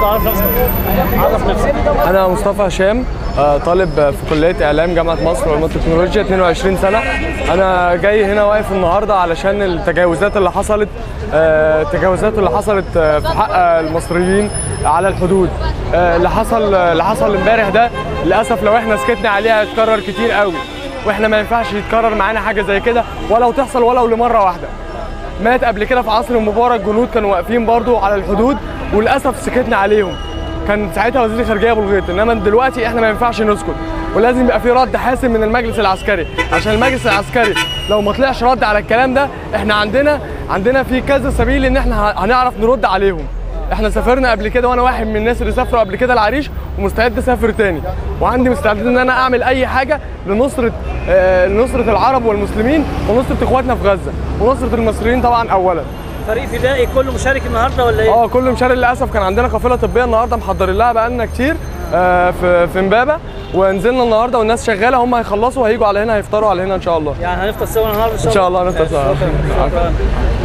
عرف نفسك عرف نفسك انا مصطفى هشام آه، طالب في كليه اعلام جامعه مصر وعلوم التكنولوجيا 22 سنه انا جاي هنا واقف النهارده علشان التجاوزات اللي حصلت آه، التجاوزات اللي حصلت آه، في حق المصريين على الحدود آه، اللي حصل اللي حصل امبارح ده للاسف لو احنا سكتنا عليه هيتكرر كتير قوي واحنا ما ينفعش يتكرر معانا حاجه زي كده ولو تحصل ولو لمره واحده مات قبل كده في عصر مبارك جنود كانوا واقفين برضو على الحدود وللاسف سكتنا عليهم كان ساعتها وزير الخارجيه ابو الغيط انما دلوقتي احنا ما ينفعش نسكت ولازم يبقى في رد حاسم من المجلس العسكري عشان المجلس العسكري لو ما طلعش رد على الكلام ده احنا عندنا عندنا في كذا سبيل ان احنا ه- هنعرف نرد عليهم احنا سافرنا قبل كده وانا واحد من الناس اللي سافروا قبل كده العريش ومستعد اسافر تاني وعندي مستعد ان انا اعمل اي حاجه لنصره آه، لنصره العرب والمسلمين ونصره اخواتنا في غزه ونصره المصريين طبعا اولا فريق فدائي كله مشارك النهارده ولا ايه؟ اه كل مشاري للاسف كان عندنا قافله طبيه النهارده محضرين لها بقالنا كتير آه، في في امبابه ونزلنا النهارده والناس شغاله هم هيخلصوا وهيجوا على هنا هيفطروا على هنا ان شاء الله يعني هنفطر سوا النهارده ان شاء الله نفطر سوا شكراً. شكراً.